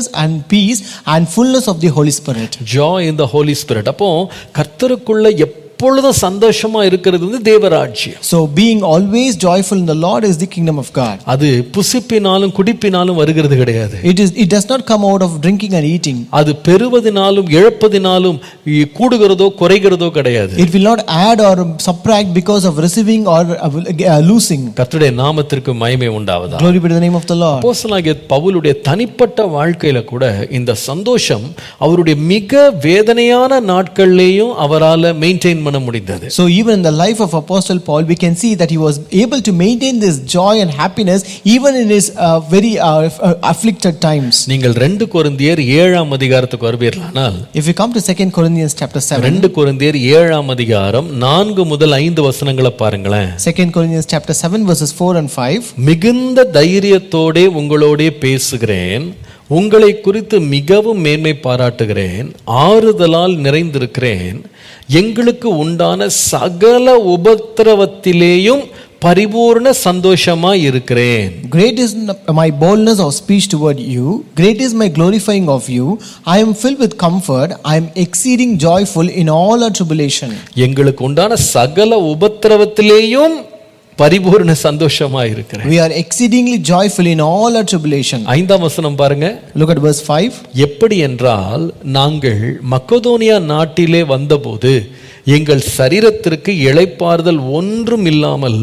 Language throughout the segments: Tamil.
righteousness and peace and fullness of the Holy Spirit. Joy in the Holy Spirit அப்போ கர்த்தருக்குள்ள எப்பொழுதும் சந்தோஷமா இருக்கிறது வந்து தேவராட்சியம் So, being always joyful in the Lord is the kingdom of God. அது புசிப்பினாலும் குடிப்பினாலும் வருகிறது கிடையாது It, is, it does not come out of drinking and eating. அது பெறுவதினாலும் இழப்பதினாலும் இ- கூடுகிறதோ குறைகிறதோ கிடையாது It will not add or subtract because of receiving or uh, losing. கர்த்தருடைய நாமத்திற்கு மகிமை உண்டாவதா Glory be to the name of the Lord. அப்போஸ்தலனாகிய பவுலுடைய தனிப்பட்ட வாழ்க்கையில கூட இந்த சந்தோஷம் அவருடைய மிக வேதனையான நாட்கள்லேயும் அவரால மெயின்டைன் பண்ண முடிந்தது So, even in the life of Apostle Paul, we can see that he was able to maintain this joy and happiness even in his uh, very uh, uh, afflicted times. நீங்கள் ரெண்டு கொரிந்தியர் ஏழாம் அதிகாரத்துக்கு வருவீர்களானால் If we come to 2 Corinthians chapter 7, ரெண்டு கொரிந்தியர் ஏழாம் அதிகாரம் நான்கு முதல் ஐந்து வசனங்களை பாருங்களேன் 2 Corinthians chapter 7 verses 4 and 5. மிகுந்த தைரியத்தோடே உங்களோடே பேசுகிறேன் உங்களை குறித்து மிகவும் மேன்மை பாராட்டுகிறேன் ஆறுதலால் நிறைந்திருக்கிறேன் எங்களுக்கு உண்டான சகல உபத்திரவத்திலேயும் பரிபூர்ண சந்தோஷமா இருக்கிறேன் Great is my boldness of speech toward you, great is my glorifying of you. I am filled with comfort, I am exceeding joyful in all our tribulation. எங்களுக்கு உண்டான சகல உபத்திரவத்திலேயும் பரிபூர்ண சந்தோஷமா இருக்கிறேன் We are exceedingly joyful in all our tribulation. ஐந்தாம் வசனம் பாருங்க Look at verse 5. எப்படி என்றால் நாங்கள் மக்கதோனியா நாட்டிலே வந்தபோது எங்கள் சரீரத்திற்கு இளைப்பாறுதல் ஒன்றும் இல்லாமல்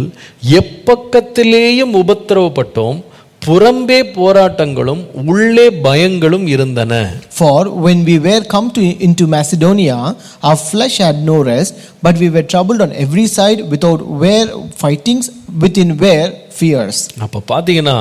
எப்பக்கத்திலேயும் உபத்திரவப்பட்டோம் புறம்பே போராட்டங்களும் உள்ளே பயங்களும் இருந்தன For when we were come to, into Macedonia, our flesh had no rest, but we were troubled on every side without where fightings, within where fears. அப்ப பாத்தீங்கன்னா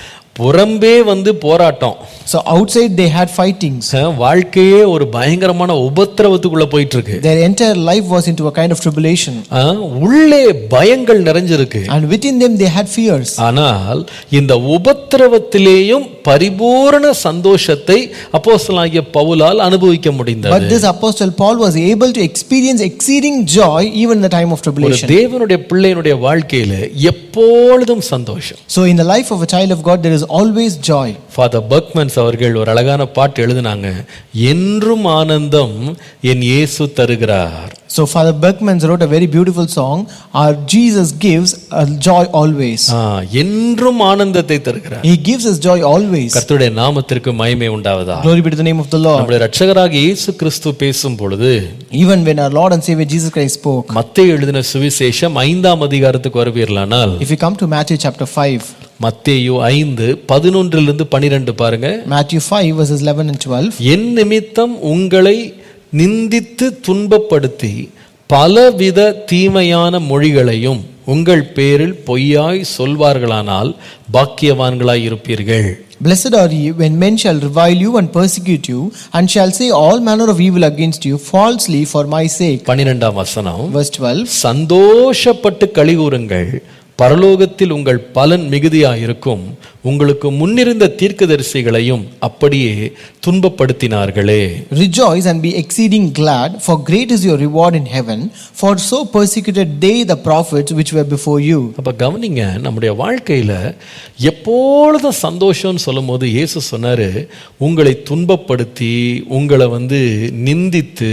புறம்பே வந்து போராட்டம் So outside they had fightings. அஹ், வாழ்க்கையே ஒரு பயங்கரமான உபத்திரவத்துக்குள்ள போயிட்டு இருக்கு Their entire life was into a kind of tribulation. அஹ், உள்ளே பயங்கள் நிறைஞ்சிருக்கு And within them they had fears. ஆனால் இந்த உபத்திரவத்திலேயும் பரிபூரண சந்தோஷத்தை அப்போஸ்தலனாகிய பவுலால் அனுபவிக்க But முடிந்தது this apostle Paul was able to experience exceeding joy even in the time of ஒரு tribulation. தேவனுடைய பிள்ளையினுடைய வாழ்க்கையில எப்பொழுதும் சந்தோஷம் So in the life of a child of God there is always joy. Father Berchmans அவர்கள் ஒரு அழகான பாட்டு எழுதினாங்க என்றும் ஆனந்தம் என் இயேசு தருகிறார் So Father Berkman wrote a very beautiful song. Our Jesus gives a joy always. ஆ, என்றும் ஆனந்தத்தை தருகிறார் He gives us joy always. கர்த்தருடைய நாமத்திற்கு மகிமை உண்டாவதா Glory be to the name of the Lord. நம்முடைய ரட்சகராக இயேசு கிறிஸ்து பேசும் பொழுது Even when our Lord and Savior Jesus Christ spoke. மத்தேயு எழுதின சுவிசேஷம் ஐந்தாம் அதிகாரத்துக்கு வருவீர்களானால் If you come to Matthew chapter 5, மத்தேயு ஐந்து பதினொன்றிலிருந்து பனிரெண்டு பாருங்க Matthew 5 verses 11 and 12. என் நிமித்தம் உங்களை நிந்தித்து துன்பப்படுத்தி பலவித தீமையான மொழிகளையும் உங்கள் பேரில் பொய்யாய் சொல்வார்களானால் பாக்கியவான்களாய் இருப்பீர்கள் Blessed are ye when men shall revile you and persecute you, and shall say all manner of evil against you falsely for my sake. பன்னிரெண்டாம் வசனம் Verse 12. சந்தோஷப்பட்டு கழிகூறுங்கள் பரலோகத்தில் உங்கள் பலன் மிகுதியாயிருக்கும் உங்களுக்கு முன்னிருந்த தீர்க்கதரிசிகளையும் அப்படியே துன்பப்படுத்தினார்களே Rejoice and be exceeding glad, for great is your reward in heaven, for so persecuted they the prophets which were before you. அப்ப கவனிங்க நம்முடைய வாழ்க்கையில எப்பொழுதும் சந்தோஷம்னு சொல்லும்போது இயேசு சொன்னாரு உங்களை துன்பப்படுத்தி உங்களை வந்து நிந்தித்து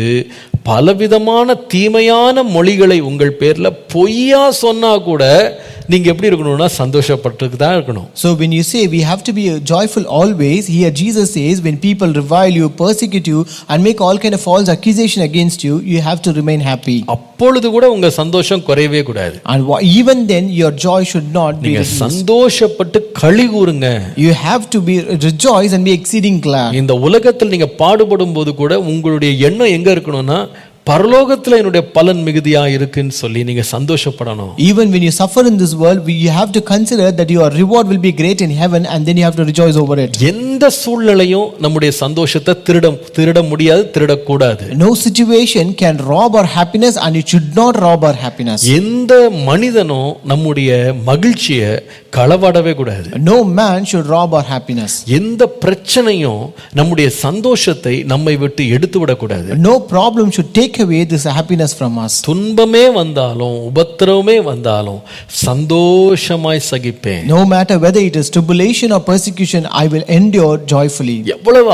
பலவிதமான தீமையான மொழிகளை உங்கள் பேர்ல பொய்யா சொன்னா கூட நீங்க எப்படி இருக்கணும்னா சந்தோஷப்பட்டு தான் இருக்கணும் So when you say we have to be joyful always, here Jesus says when people revile you, persecute you, and make all kind of false accusation against you, you have to remain happy. அப்பொழுது கூட உங்க சந்தோஷம் குறையவே கூடாது And wha- even then your joy should not be நீங்க reduced. சந்தோஷப்பட்டு களி கூறுங்க You have to be rejoice and be exceeding glad. இந்த உலகத்தில் நீங்க பாடுபடும் போது கூட உங்களுடைய எண்ணம் எங்க இருக்கணும்னா பரலோகத்துல என்னுடைய பலன் மிகுதியா இருக்குன்னு சொல்லி நீங்க சந்தோஷப்படணும் Even when you suffer in this world, we- you have to consider that your reward will be great in heaven, and then you have to rejoice over it. எந்த சூழ்நிலையும் நம்முடைய சந்தோஷத்தை திருட திருட முடியாது திருடக்கூடாது No situation can rob our happiness, and it should not rob our happiness. எந்த மனிதனும் நம்முடைய மகிழ்ச்சியை களவாடவே கூடாது No man should rob our happiness. எந்த பிரச்சனையும் நம்முடைய சந்தோஷத்தை நம்மை விட்டு எடுத்து விடக்கூடாது No problem should take away this happiness from us. துன்பமே வந்தாலும் உபத்திரவமே வந்தாலும் சந்தோஷமாய் சகிப்பேன் No matter whether it is tribulation or persecution, I will endure joyfully. எவ்வளவு